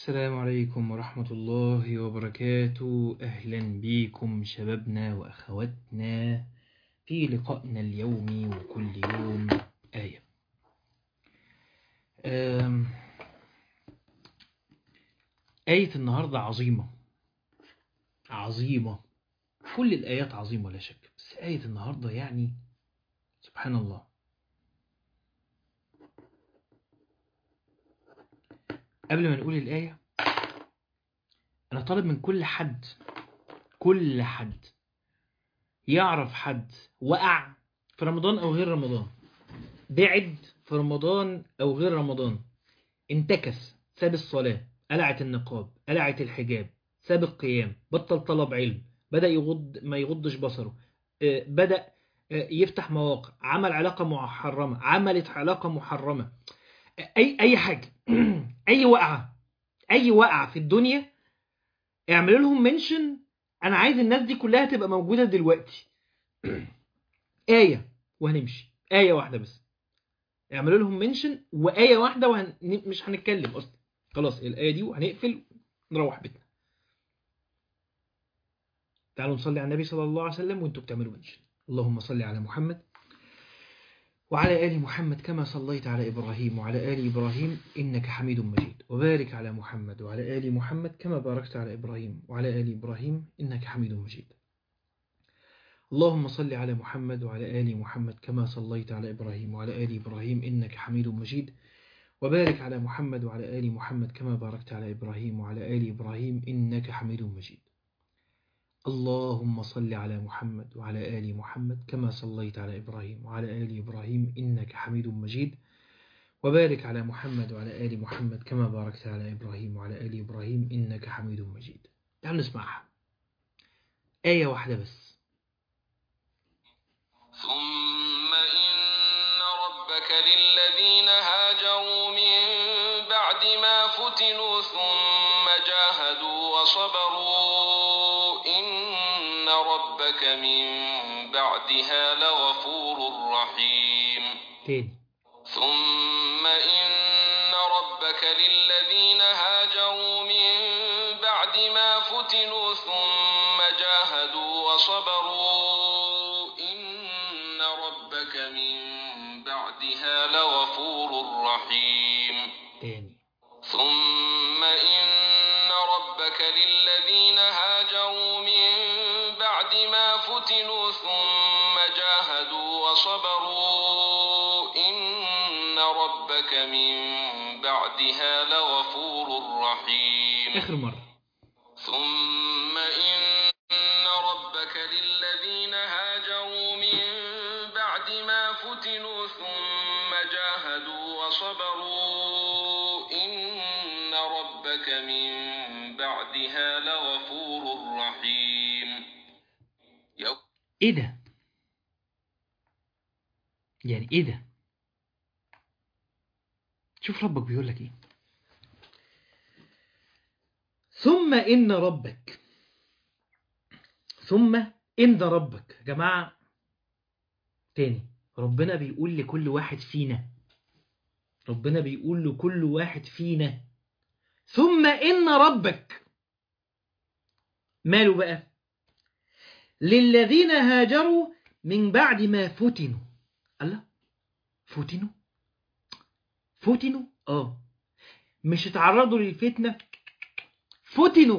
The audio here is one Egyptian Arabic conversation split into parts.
السلام عليكم ورحمة الله وبركاته أهلا بكم شبابنا وأخواتنا في لقائنا اليومي وكل يوم آية آم، آية النهاردة عظيمة عظيمة كل الآيات عظيمة لا شك بس آية النهاردة يعني سبحان الله قبل ما نقول الآية أنا طالب من كل حد كل حد يعرف حد وقع في رمضان أو غير رمضان بعد في رمضان أو غير رمضان انتكس ساب الصلاة قلعت النقاب قلعت الحجاب ساب القيام بطل طلب علم بدأ يغض ما يغضش بصره آه، بدأ آه، يفتح مواقع عمل علاقة محرمة عملت علاقة محرمة اي اي حاجه اي وقعه اي وقعه في الدنيا اعملوا لهم منشن انا عايز الناس دي كلها تبقى موجوده دلوقتي ايه وهنمشي ايه واحده بس اعملوا لهم منشن وايه واحده وهن... مش هنتكلم اصلا خلاص الايه دي وهنقفل نروح بيتنا تعالوا نصلي على النبي صلى الله عليه وسلم وانتوا بتعملوا منشن اللهم صل على محمد وعلى آل محمد كما صليت على إبراهيم وعلى آل إبراهيم إنك حميد مجيد وبارك على محمد وعلى آل محمد كما باركت على إبراهيم وعلى آل إبراهيم إنك حميد مجيد اللهم صل على محمد وعلى آل محمد كما صليت على إبراهيم وعلى آل إبراهيم إنك حميد مجيد وبارك على محمد وعلى آل محمد كما باركت على إبراهيم وعلى آل إبراهيم إنك حميد مجيد اللهم صل على محمد وعلى آل محمد كما صليت على إبراهيم وعلى آل إبراهيم إنك حميد مجيد وبارك على محمد وعلى آل محمد كما باركت على إبراهيم وعلى آل إبراهيم إنك حميد مجيد تعالوا نسمعها آية واحدة بس ثم إن ربك للذين هاجروا من بعد ما فتنوا ثم جاهدوا وصبروا إن ربك من بعدها لغفور رحيم تاني ثم إن ربك للذين هاجروا من بعد ما فتنوا ثم جاهدوا وصبروا إن ربك من بعدها لغفور رحيم تاني ثم إن ربك للذين هاجروا من بعد ما فتنوا ثم جاهدوا وصبروا إن ربك من بعدها لغفور رحيم آخر مرة ثم إن ربك للذين هاجروا من بعد ما فتنوا ثم جاهدوا وصبروا إن ربك من بعدها لغفور رحيم يق- إيه ده يعني إيه ده شوف ربك بيقول لك إيه ثم إن ربك ثم إن ربك يا جماعة تاني ربنا بيقول لكل واحد فينا ربنا بيقول لكل واحد فينا ثم إن ربك ماله بقى للذين هاجروا من بعد ما فتنوا الله فتنوا فتنوا اه مش اتعرضوا للفتنة فتنوا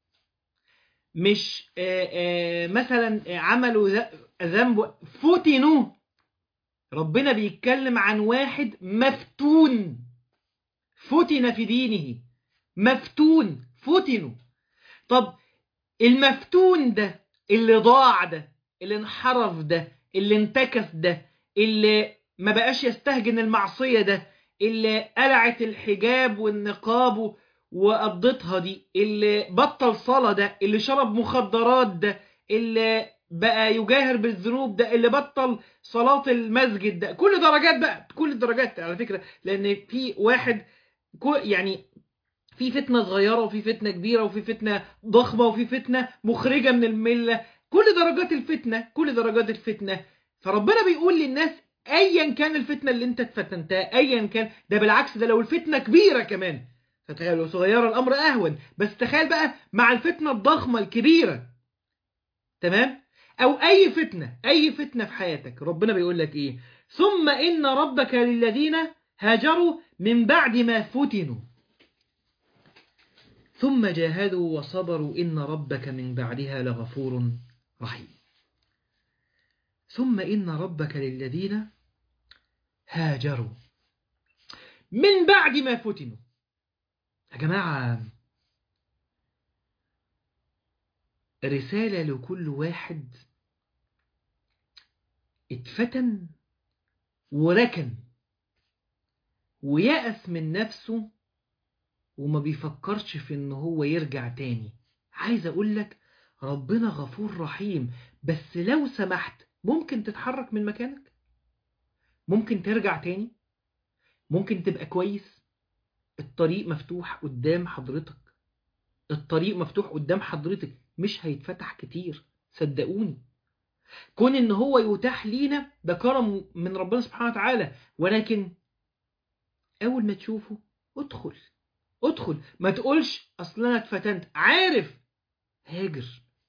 مش آه آه مثلا عملوا ذ- ذنب فتنوا ربنا بيتكلم عن واحد مفتون فتن في دينه مفتون فتنوا طب المفتون ده اللي ضاع ده اللي انحرف ده اللي انتكس ده اللي ما بقاش يستهجن المعصية ده اللي قلعت الحجاب والنقاب وقضتها دي اللي بطل صلاة ده اللي شرب مخدرات ده اللي بقى يجاهر بالذنوب ده اللي بطل صلاة المسجد ده كل درجات بقى كل درجات على فكرة لأن في واحد كو- يعني في فتنة صغيرة وفي فتنة كبيرة وفي فتنة ضخمة وفي فتنة مخرجة من الملة كل درجات الفتنة كل درجات الفتنة فربنا بيقول للناس ايا كان الفتنة اللي انت اتفتنتها ايا كان ده بالعكس ده لو الفتنة كبيرة كمان فتخيل لو صغيرة الأمر أهون بس تخيل بقى مع الفتنة الضخمة الكبيرة تمام أو أي فتنة أي فتنة في حياتك ربنا بيقول لك إيه ثم إن ربك للذين هاجروا من بعد ما فتنوا ثم جاهدوا وصبروا إن ربك من بعدها لغفور رحيم ثم إن ربك للذين هاجروا من بعد ما فتنوا يا جماعة رسالة لكل واحد اتفتن وركن ويأس من نفسه وما بيفكرش في ان هو يرجع تاني عايز اقول لك ربنا غفور رحيم بس لو سمحت ممكن تتحرك من مكانك ممكن ترجع تاني ممكن تبقى كويس الطريق مفتوح قدام حضرتك الطريق مفتوح قدام حضرتك مش هيتفتح كتير صدقوني كون ان هو يتاح لينا ده كرم من ربنا سبحانه وتعالى ولكن اول ما تشوفه ادخل ادخل ما تقولش اصل انا اتفتنت عارف هاجر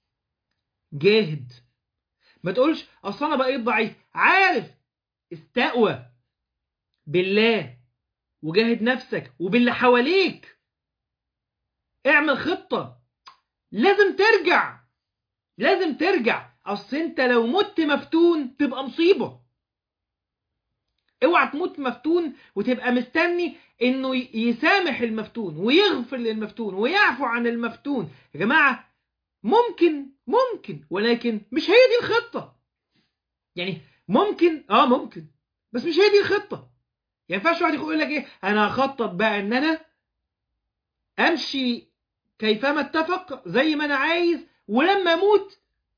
جاهد ما تقولش اصل انا بقيت ضعيف عارف استقوى بالله وجاهد نفسك وباللي حواليك اعمل خطة لازم ترجع لازم ترجع اصل انت لو مت مفتون تبقى مصيبة اوعى تموت مفتون وتبقى مستني انه يسامح المفتون ويغفر للمفتون ويعفو عن المفتون يا جماعة ممكن ممكن ولكن مش هي دي الخطة يعني ممكن اه ممكن بس مش هي دي الخطة يعني ينفعش واحد يقول لك ايه انا هخطط بقى ان انا امشي كيفما اتفق زي ما انا عايز ولما اموت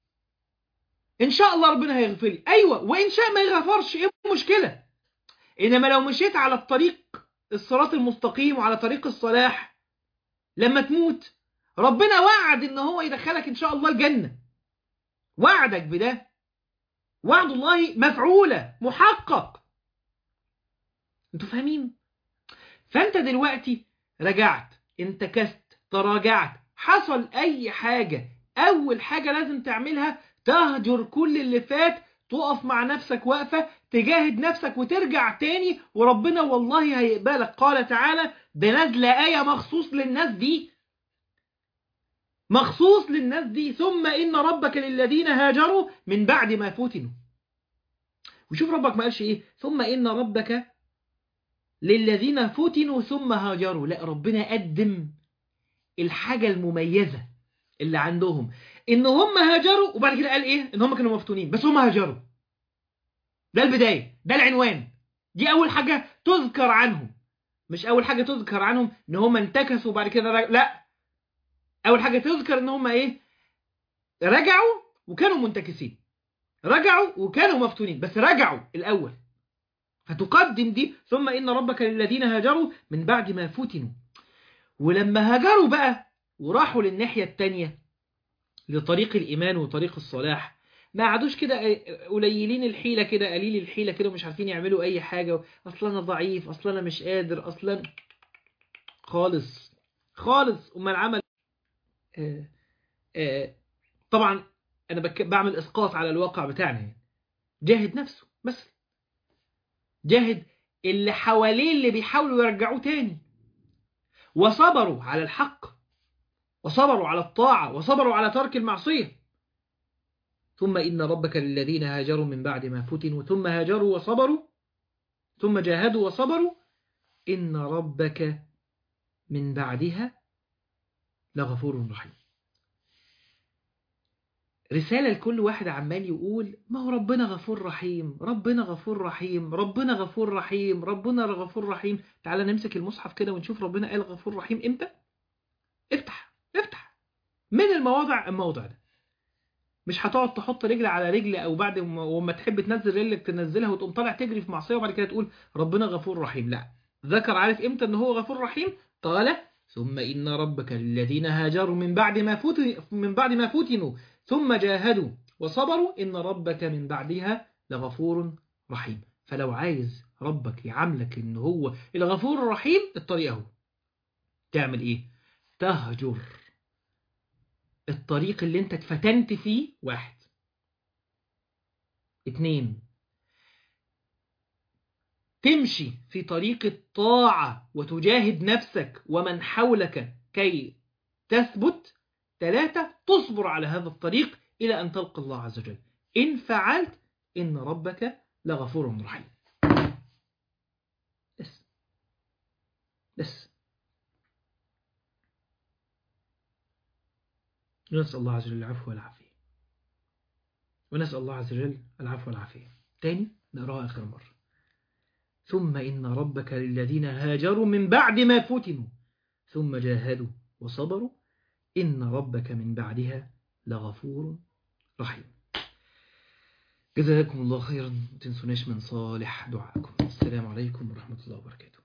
ان شاء الله ربنا هيغفر لي ايوه وان شاء ما يغفرش ايه المشكله انما لو مشيت على الطريق الصراط المستقيم وعلى طريق الصلاح لما تموت ربنا وعد ان هو يدخلك ان شاء الله الجنه وعدك بده وعد الله مفعوله محقق انتوا فاهمين فانت دلوقتي رجعت انتكست تراجعت حصل اي حاجه اول حاجه لازم تعملها تهجر كل اللي فات تقف مع نفسك واقفة تجاهد نفسك وترجع تاني وربنا والله هيقبلك قال تعالى ده نازل آية مخصوص للناس دي مخصوص للناس دي ثم إن ربك للذين هاجروا من بعد ما فتنوا وشوف ربك ما قالش إيه ثم إن ربك للذين فتنوا ثم هاجروا لا ربنا قدم الحاجة المميزة اللي عندهم ان هم هاجروا وبعد كده قال ايه ان هم كانوا مفتونين بس هم هاجروا ده البدايه ده العنوان دي اول حاجه تذكر عنهم مش اول حاجه تذكر عنهم ان هم انتكسوا وبعد كده رجعوا لا اول حاجه تذكر ان هم ايه رجعوا وكانوا منتكسين رجعوا وكانوا مفتونين بس رجعوا الاول فتقدم دي ثم ان ربك للذين هاجروا من بعد ما فتنوا ولما هاجروا بقى وراحوا للناحيه الثانيه لطريق الإيمان وطريق الصلاح ما عادوش كده قليلين الحيلة كده قليل الحيلة كده ومش عارفين يعملوا أي حاجة أصلا أنا ضعيف أصلا أنا مش قادر أصلا خالص خالص أما العمل آه آه طبعا أنا بك... بعمل إسقاط على الواقع بتاعنا يعني. جاهد نفسه بس جاهد اللي حواليه اللي بيحاولوا يرجعوه تاني وصبروا على الحق وصبروا على الطاعة وصبروا على ترك المعصية ثم إن ربك للذين هاجروا من بعد ما فتنوا ثم هاجروا وصبروا ثم جاهدوا وصبروا إن ربك من بعدها لغفور رحيم رسالة لكل واحد عمال يقول ما هو ربنا غفور رحيم ربنا غفور رحيم ربنا غفور رحيم ربنا غفور رحيم تعال نمسك المصحف كده ونشوف ربنا قال غفور رحيم امتى افتح افتح من المواضع الموضع ده مش هتقعد تحط رجل على رجل او بعد وما تحب تنزل رجلك تنزلها وتقوم طالع تجري في معصيه وبعد كده تقول ربنا غفور رحيم لا ذكر عارف امتى ان هو غفور رحيم قال ثم ان ربك للذين هاجروا من بعد ما فتن من بعد ما فتنوا ثم جاهدوا وصبروا ان ربك من بعدها لغفور رحيم فلو عايز ربك يعاملك ان هو الغفور الرحيم الطريقه اهو تعمل ايه تهجر الطريق اللي انت اتفتنت فيه واحد اتنين تمشي في طريق الطاعة وتجاهد نفسك ومن حولك كي تثبت ثلاثة تصبر على هذا الطريق إلى أن تلقى الله عز وجل إن فعلت إن ربك لغفور رحيم بس بس نسأل الله عز وجل العفو والعافية ونسأل الله عز وجل العفو والعافية تاني نقراها آخر مرة ثم إن ربك للذين هاجروا من بعد ما فتنوا ثم جاهدوا وصبروا إن ربك من بعدها لغفور رحيم جزاكم الله خيرا ما تنسوناش من صالح دعاءكم السلام عليكم ورحمة الله وبركاته